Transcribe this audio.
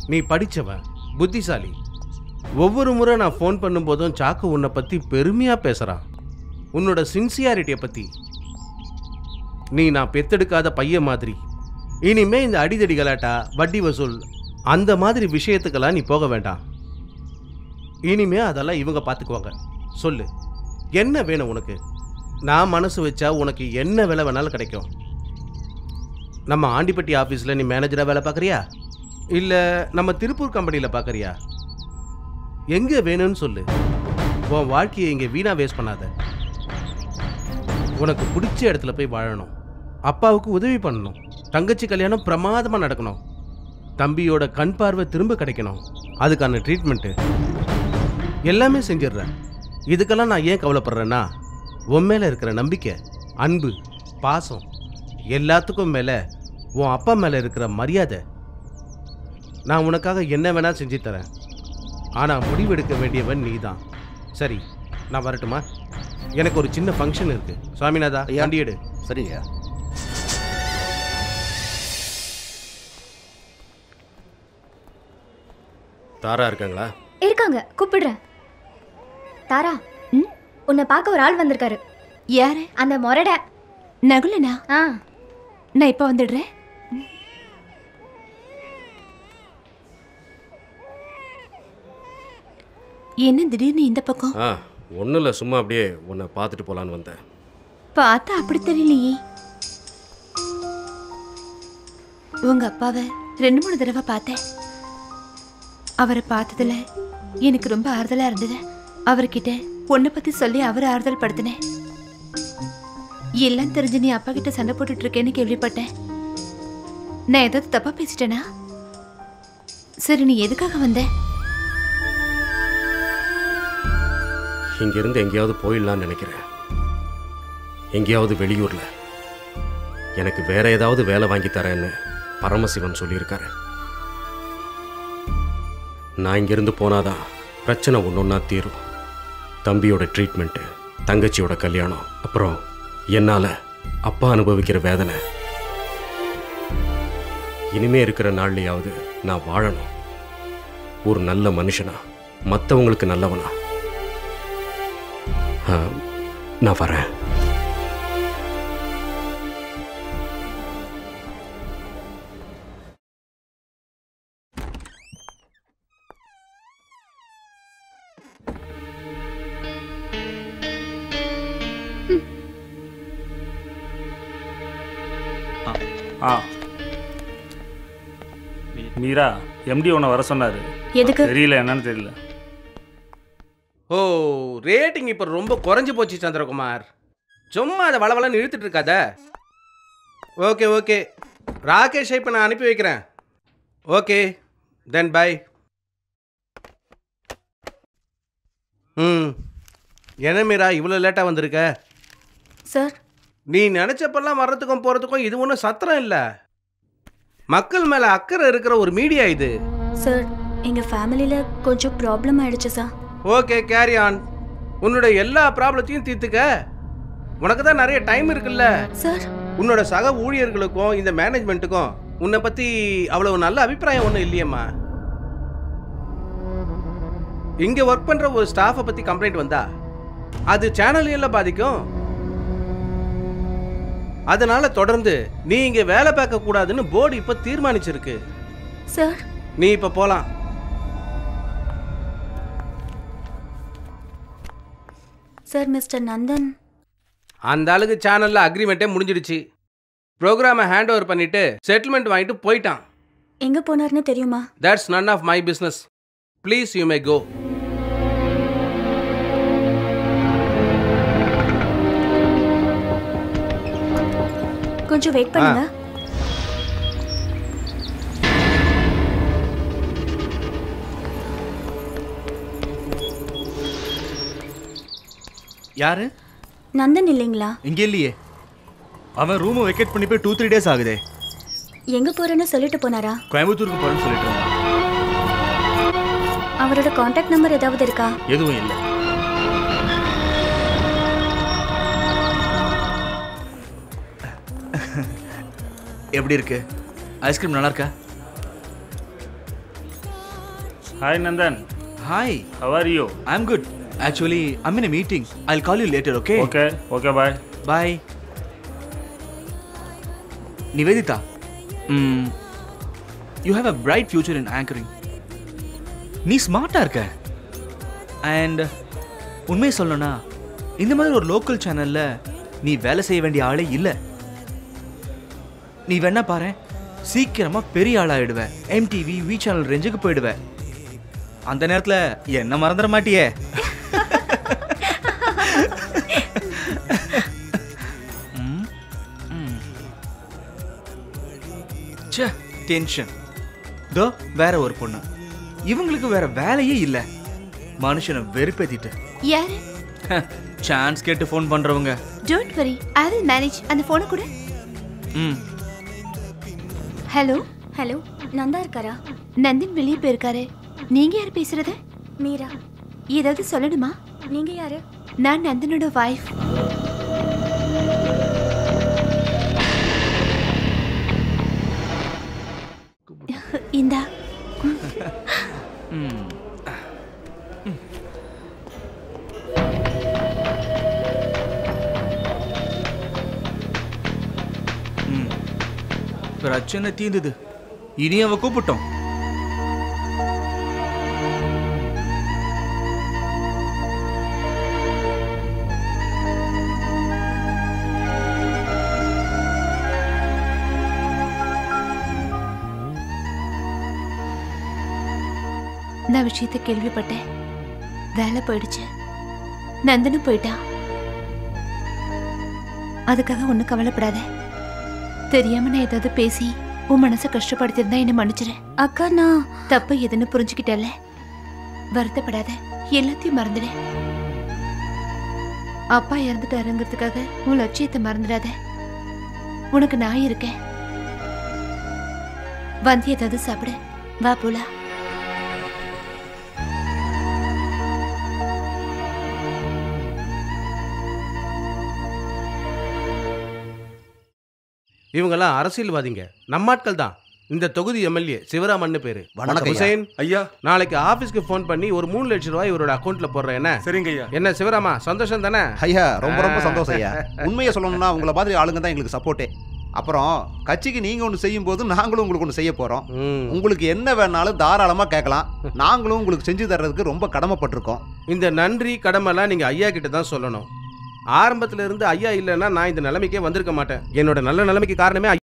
நீ படிச்சவன் புத்திசாலி ஒவ்வொரு முறை நான் ஃபோன் பண்ணும்போதும் சாக்கு உன்னை பற்றி பெருமையாக பேசுகிறான் உன்னோட சின்சியாரிட்டியை பற்றி நீ நான் பெத்தெடுக்காத பையன் மாதிரி இனிமே இந்த அடிதடி கலாட்டா வட்டி வசூல் அந்த மாதிரி விஷயத்துக்கெல்லாம் நீ போக வேண்டாம் இனிமே அதெல்லாம் இவங்க பார்த்துக்குவாங்க சொல்லு என்ன வேணும் உனக்கு நான் மனசு வச்சா உனக்கு என்ன வேலை வேணாலும் கிடைக்கும் நம்ம ஆண்டிப்பட்டி ஆஃபீஸில் நீ மேனேஜராக வேலை பார்க்குறியா இல்லை நம்ம திருப்பூர் கம்பெனியில் பார்க்குறியா எங்கே வேணும்னு சொல்லு உன் வாழ்க்கையை இங்கே வீணாக வேஸ்ட் பண்ணாத உனக்கு பிடிச்ச இடத்துல போய் வாழணும் அப்பாவுக்கு உதவி பண்ணணும் தங்கச்சி கல்யாணம் பிரமாதமாக நடக்கணும் தம்பியோட கண் பார்வை திரும்ப கிடைக்கணும் அதுக்கான ட்ரீட்மெண்ட்டு எல்லாமே செஞ்சிடுறேன் இதுக்கெல்லாம் நான் ஏன் கவலைப்படுறேன்னா உன் மேலே இருக்கிற நம்பிக்கை அன்பு பாசம் எல்லாத்துக்கும் மேலே உன் அப்பா மேலே இருக்கிற மரியாதை நான் உனக்காக என்ன வேணா செஞ்சு தரேன் ஆனால் முடிவெடுக்க வேண்டியவன் நீ தான் சரி நான் வரட்டுமா எனக்கு ஒரு சின்ன ஃபங்க்ஷன் இருக்கு சுவாமிநாதா ஐயா. வண்டி எடு சரிங்க தாரா இருக்காங்களா இருக்காங்க கூப்பிடுறேன் தாரா ம்? உன்னை பார்க்க ஒரு ஆள் வந்திருக்காரு யாரு அந்த மொரட நகுலனா ஆ நான் இப்ப வந்துடுறேன் என்ன திடீர்னு இந்த பக்கம் ஆ ஒன்றும் இல்லை சும்மா அப்படியே உன்னை பார்த்துட்டு போகலான்னு வந்தேன் பார்த்தா அப்படி தெரியலையே உங்க அப்பாவை ரெண்டு மூணு தடவை பார்த்தேன் அவரை பார்த்ததுல எனக்கு ரொம்ப ஆறுதலா இருந்தது அவர்கிட்ட உன்னை பத்தி சொல்லி அவரை ஆறுதல் படுத்தினேன் எல்லாம் தெரிஞ்சு நீ அப்பா கிட்ட சண்டை போட்டுட்டு இருக்கேன்னு கேள்விப்பட்டேன் நான் ஏதாவது தப்பா பேசிட்டேனா சரி நீ எதுக்காக வந்த இங்கேருந்து எங்கேயாவது போயிடலான்னு நினைக்கிறேன் எங்கேயாவது வெளியூரில் எனக்கு வேற ஏதாவது வேலை வாங்கி தரேன்னு பரமசிவன் சொல்லியிருக்காரு நான் இங்கேருந்து போனாதான் பிரச்சனை ஒன்று ஒன்றா தீரும் தம்பியோட ட்ரீட்மெண்ட்டு தங்கச்சியோட கல்யாணம் அப்புறம் என்னால் அப்பா அனுபவிக்கிற வேதனை இனிமே இருக்கிற நாள்லையாவது நான் வாழணும் ஒரு நல்ல மனுஷனா மற்றவங்களுக்கு நல்லவனா ஆ, நான் வரேன் ஆ மீரா எம்டி உன்னை வர சொன்னாரு எதுக்கு தெரியல என்னன்னு தெரியல ஓ ரேட்டிங் இப்போ ரொம்ப குறைஞ்சு போச்சு சந்திரகுமார் சும்மா அதை வளவளன்னு இழுத்துட்டு இருக்காத ஓகே ஓகே ராகேஷை இப்போ நான் அனுப்பி வைக்கிறேன் ஓகே தென் பை ம் என்ன மீரா இவ்வளோ லேட்டாக வந்திருக்க சார் நீ நினச்சப்பெல்லாம் வர்றதுக்கும் போகிறதுக்கும் இது ஒன்றும் சத்திரம் இல்லை மக்கள் மேலே அக்கறை இருக்கிற ஒரு மீடியா இது சார் எங்க ஃபேமிலியில கொஞ்சம் ப்ராப்ளம் ஆயிடுச்சு சார் ஓகே கேரி ஆன் உன்னோட எல்லா ப்ராப்ளத்தையும் தீர்த்துக்க உனக்கு தான் நிறைய டைம் இருக்குல்ல சார் உன்னோட சக ஊழியர்களுக்கும் இந்த மேனேஜ்மெண்ட்டுக்கும் உன்னை பற்றி அவ்வளவு நல்ல அபிப்பிராயம் ஒன்றும் இல்லையம்மா இங்கே ஒர்க் பண்ணுற ஒரு ஸ்டாஃபை பற்றி கம்ப்ளைண்ட் வந்தா அது சேனலையும் பாதிக்கும் அதனால தொடர்ந்து நீ இங்கே வேலை பார்க்க கூடாதுன்னு போர்டு இப்போ தீர்மானிச்சிருக்கு சார் நீ இப்போ போகலாம் சார் மிஸ்டர் நந்தன் அந்த ஆளுக்கு சேனலில் அக்ரிமெண்ட்டே முடிஞ்சிடுச்சு ப்ரோக்ராமை ஹேண்ட் ஓவர் பண்ணிட்டு செட்டில்மெண்ட் வாங்கிட்டு போயிட்டான் எங்க போனார்னு தெரியுமா that's none of my business please you may go கொஞ்சம் வெயிட் பண்ணுங்க யாரு நந்தன் இல்லைங்களா இங்க இல்லையே அவன் ரூமை வெக்கேட் பண்ணி போய் டூ த்ரீ டேஸ் ஆகுதே எங்க போறேன்னு சொல்லிட்டு போனாரா கோயம்புத்தூருக்கு போறேன்னு சொல்லிட்டு இருந்தான் அவரோட காண்டாக்ட் நம்பர் ஏதாவது இருக்கா எதுவும் இல்லை எப்படி இருக்கு ஐஸ்கிரீம் நல்லா இருக்கா hi Nandan Hi, how are you I'm good. Actually, I'm in a meeting. I'll call you later, okay? Okay okay bye Bye. Nivedita, mm, you have a bright future in anchoring. நீ ஸ்மார்ட்டாக இருக்க and உண்மையை சொல்லணும்னா இந்த மாதிரி ஒரு local சேனலில் நீ வேலை செய்ய வேண்டிய ஆளே இல்லை நீ வேணா பாரு சீக்கிரமாக பெரிய ஆளாயிடுவ எம்டிவி வி சேனல் ரேஞ்சுக்கு போயிடுவ அந்த நேரத்தில் என்ன மறந்துட மாட்டியே ம், ம். ச்சே டென்ஷன் தோ வேற ஒரு பொண்ணு இவங்களுக்கு வேற வேலையே இல்லை மனுஷனை வெறுப்பேத்திட்டு யாரு சான்ஸ் கேட்டு ஃபோன் பண்றவங்க don't worry I will manage அந்த ஃபோனை கூட ம் ஹலோ ஹலோ நந்தா இருக்காரா நந்தன் வெளியே போயிருக்காரு நீங்க யார் பேசுறது மீரா ஏதாவது சொல்லணுமா நீங்க யாரு நான் நந்தனோட வைஃப் இந்தா ம் ம். பிரச்சனை தீர்ந்தது இனி அவ கூப்பிட்டோம் நான் விஷயத்தை கேள்விப்பட்டேன் வேலை போயிடுச்சு நந்தனும் போயிட்டான் அதுக்காக ஒன்றும் கவலைப்படாத தெரியாம நான் ஏதாவது பேசி உன் மனசை கஷ்டப்படுத்திருந்தா என்ன மன்னிச்சிரு அக்கா நான் தப்பு எதுன்னு புரிஞ்சுக்கிட்டல வருத்தப்படாத எல்லாத்தையும் மறந்துடு அப்பா இறந்துட்டாருங்கிறதுக்காக உன் லட்சியத்தை மறந்துடாத உனக்கு நான் இருக்கேன் வந்து ஏதாவது சாப்பிடு வா போலாம் இவங்கெல்லாம் அரசியல்வாதிங்க நம்மாட்கள் தான் இந்த தொகுதி எம்எல்ஏ சிவராமன் பேரு வணக்கம் ஐயா. ஹுசைன் ஐயா நாளைக்கு ஆபீஸ்க்கு ஃபோன் பண்ணி ஒரு மூணு லட்சம் ரூபாய் இவரோட அக்கௌண்ட்ல போடுறேன் என்ன சரிங்க ஐயா என்ன சிவராமா சந்தோஷம் தானே ஐயா ரொம்ப ரொம்ப சந்தோஷம் ஐயா உண்மையை சொல்லணும்னா உங்களை மாதிரி ஆளுங்க தான் எங்களுக்கு சப்போர்ட்டே அப்புறம் கட்சிக்கு நீங்க ஒன்று செய்யும் போது நாங்களும் உங்களுக்கு ஒன்று செய்ய போறோம் ம். உங்களுக்கு என்ன வேணாலும் தாராளமா கேட்கலாம் நாங்களும் உங்களுக்கு செஞ்சு தர்றதுக்கு ரொம்ப கடமைப்பட்டிருக்கோம் இந்த நன்றி கடமைலாம் நீங்க ஐயா கிட்ட தான் சொல்லணும் ஆரம்பத்துல இருந்து ஐயா இல்லைன்னா நான் இந்த நிலைமைக்கே வந்திருக்க மாட்டேன் என்னோட நல்ல நிலைமைக்கு காரணமே